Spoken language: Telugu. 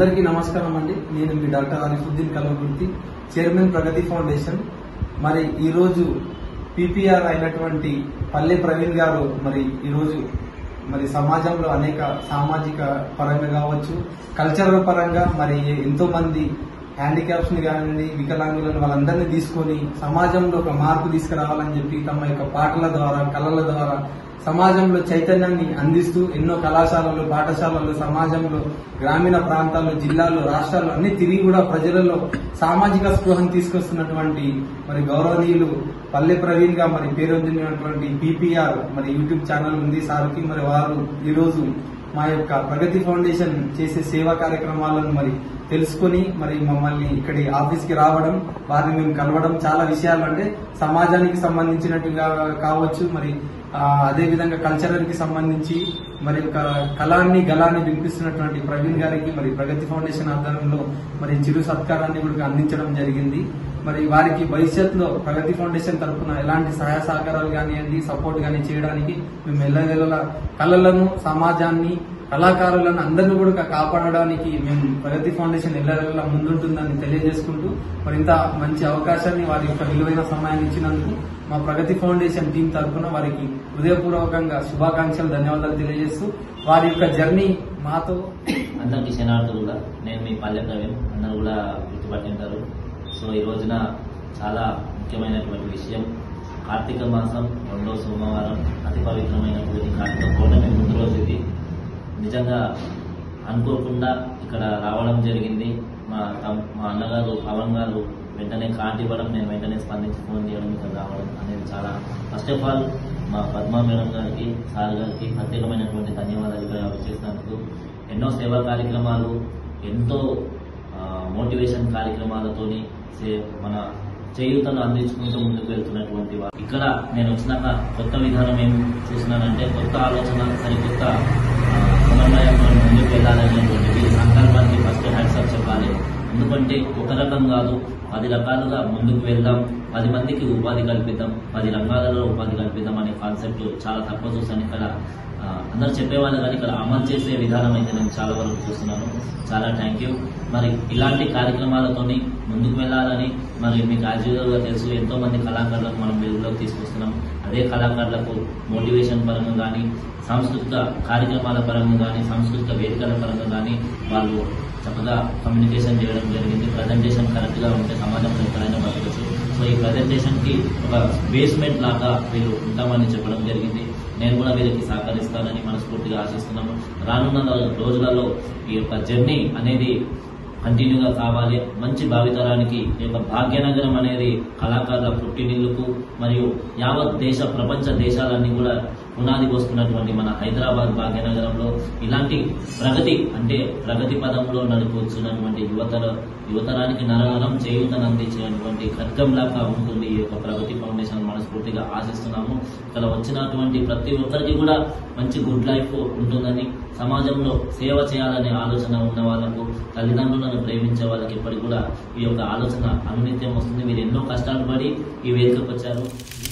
అందరికీ నమస్కారం అండి నేను మీ doctor Alifuddin Kalwakurthy chairman Pragathi foundation మరి ఈ రోజు పీపీఆర్ అయినటువంటి పల్లె ప్రవీణ్ గారు మరి ఈ రోజు మరి సమాజంలో అనేక సామాజిక పరంగా కావచ్చు కల్చరల్ పరంగా మరి ఎంతో మంది హ్యాండిక్యాప్స్ ని కానివ్వండి వికలాంగులను వాళ్ళందరినీ తీసుకొని సమాజంలో ఒక మార్పు తీసుకురావాలని చెప్పి తమ యొక్క పాటల ద్వారా కళల ద్వారా సమాజంలో చైతన్యాన్ని అందిస్తూ ఎన్నో కళాశాలలు పాఠశాలలు సమాజంలో గ్రామీణ ప్రాంతాల్లో జిల్లాల్లో రాష్ట్రాల్లో అన్ని తిరిగి కూడా ప్రజలలో సామాజిక స్పృహను తీసుకొస్తున్నటువంటి మరి గౌరవనీయులు పల్లె ప్రవీణ్ గా మరి పేరొందినటువంటి పీపీఆర్ మరి యూట్యూబ్ ఛానల్ ఉంది సార్కి మరి వారు ఈ రోజు మా యొక్క ప్రగతి ఫౌండేషన్ చేసే సేవా కార్యక్రమాలను మరి తెలుసుకొని మరి మమ్మల్ని ఇక్కడి ఆఫీస్ కి రావడం వారిని మేము కలవడం చాలా విషయాలు అంటే సమాజానికి సంబంధించినట్టుగా కావచ్చు మరి ఆ, అదే విధంగా కల్చరల్ కి సంబంధించి మరి ఒక కళాన్ని గలాన్ని వినిపిస్తున్నటువంటి ప్రవీణ్ గారికి మరి ప్రగతి ఫౌండేషన్ ఆధ్వర్యంలో మరి చిరు సత్కారాన్ని కూడా అందించడం జరిగింది మరి వారికి భవిష్యత్తులో ప్రగతి ఫౌండేషన్ తరఫున ఎలాంటి సహాయ సహకారాలు కానివ్వండి సపోర్ట్ కానీ చేయడానికి మేము ఎల్లవేళలా కళలను సమాజాన్ని కళాకారులను అందరినీ కూడా కాపాడడానికి మేము ప్రగతి ఫౌండేషన్ ఎల్లవేళలా ముందుంటుందని తెలియజేసుకుంటూ మరి ఇంత మంచి అవకాశాన్ని వారి యొక్క విలువైన సమయాన్ని ఇచ్చినందుకు మా ప్రగతి ఫౌండేషన్ టీం తరఫున వారికి హృదయపూర్వకంగా శుభాకాంక్షలు ధన్యవాదాలు తెలియజేస్తూ వారి యొక్క జర్నీ మాతో అందరికీ శనార్థులు కూడా నేను మీ పల్లె ప్రవీణ్ అందరూ కూడా గుర్తుపట్టింటారు సో ఈ రోజున చాలా ముఖ్యమైనటువంటి విషయం కార్తీక మాసం రెండో సోమవారం అతి పవిత్రమైనటువంటి కార్తీక పౌర్ణమి ముందు రోజు ఇది నిజంగా అనుకోకుండా ఇక్కడ రావడం జరిగింది మా తమ్- మా అన్నగారు పవన్ గారు వెంటనే కార్డు ఇవ్వడం నేను వెంటనే స్పందించి ఫోన్ చేయడం ఇక్కడ రావడం అనేది చాలా ఫస్ట్ ఆఫ్ ఆల్ మా పద్మా మేడం గారికి సార్ గారికి ప్రత్యేకమైనటువంటి ధన్యవాదాలు ఇక్కడ చేసినందుకు ఎన్నో సేవా కార్యక్రమాలు ఎంతో మోటివేషన్ కార్యక్రమాలతోని సే- మన చేయూతను అందించుకుంటూ ముందుకు వెళ్తున్నటువంటి వారు ఇక్కడ నేను వచ్చినాక కొత్త విధానం ఏం చూసినానంటే కొత్త ఆలోచన సరికొత్త ఆ, సమన్వయంతో ముందుకు వెళ్ళాలనేటువంటిది సంకల్పానికి ఫస్ట్ హ్యాట్సప్ చెప్పాలి ఎందుకంటే ఒక రకం కాదు పది రకాలుగా ముందుకు వెళ్దాం పది మందికి ఉపాధి కల్పిద్దాం పది రంగాలలో ఉపాధి కల్పిద్దాం అనే కాన్సెప్ట్ చాలా తక్కువ చూసాను ఇక్కడ ఆ, అందరూ చెప్పేవాళ్ళు కానీ ఇక్కడ అమలు చేసే విధానం అయితే నేను చాలా వరకు చూస్తున్నాను చాలా థ్యాంక్ యూ మరి ఇలాంటి కార్యక్రమాలతోని ముందుకు వెళ్ళాలని మరి మీకు యాజ్ గా తెలుసు ఎంతో మంది కళాకారులకు మనం వెలుగులోకి తీసుకొస్తున్నాం అదే కళాకారులకు మోటివేషన్ పరంగా కానీ సాంస్కృతిక కార్యక్రమాల పరంగా కానీ సాంస్కృతిక వేదికల పరంగా కానీ వాళ్ళు చక్కగా కమ్యూనికేషన్ చేయడం జరిగింది ప్రజెంటేషన్ కరెక్ట్ గా ఉంటే సమాజంలో ఎక్కడైనా బతకచ్చు సో ఈ ప్రజెంటేషన్ కి ఒక బేస్మెంట్ లాగా వీళ్ళు ఉంటామని చెప్పడం జరిగింది నేను కూడా వీరికి సహకరిస్తానని మనస్ఫూర్తిగా ఆశిస్తున్నాము రానున్న రోజులలో ఈ యొక్క జర్నీ అనేది కంటిన్యూగా కావాలి మంచి భావితరానికి ఈ యొక్క భాగ్యనగరం అనేది కళాకారుల పుట్టినిల్లుకు మరియు యావత్ దేశ ప్రపంచ దేశాలన్నీ కూడా పునాది పోస్తున్నటువంటి మన హైదరాబాద్ భాగ్యనగరంలో ఇలాంటి ప్రగతి అంటే ప్రగతి పదంలో నడిపోతున్నటువంటి యువతర యువతరానికి నరనరం చేయూతను అందించేటువంటి ఖడ్గంలాగా ఉంటుంది ఈ యొక్క ప్రగతి ఫౌండేషన్ మనస్ఫూర్తిగా ఆశిస్తున్నాము ఇక్కడ వచ్చినటువంటి ప్రతి ఒక్కరికి కూడా మంచి గుడ్ లైఫ్ ఉంటుందని సమాజంలో సేవ చేయాలనే ఆలోచన ఉన్న వాళ్ళకు తల్లిదండ్రులను ప్రేమించే వాళ్ళకి ఇప్పటికి కూడా ఈ యొక్క ఆలోచన అనునిత్యం వస్తుంది మీరు ఎన్నో కష్టాలు పడి ఈ వేదికకు వచ్చారు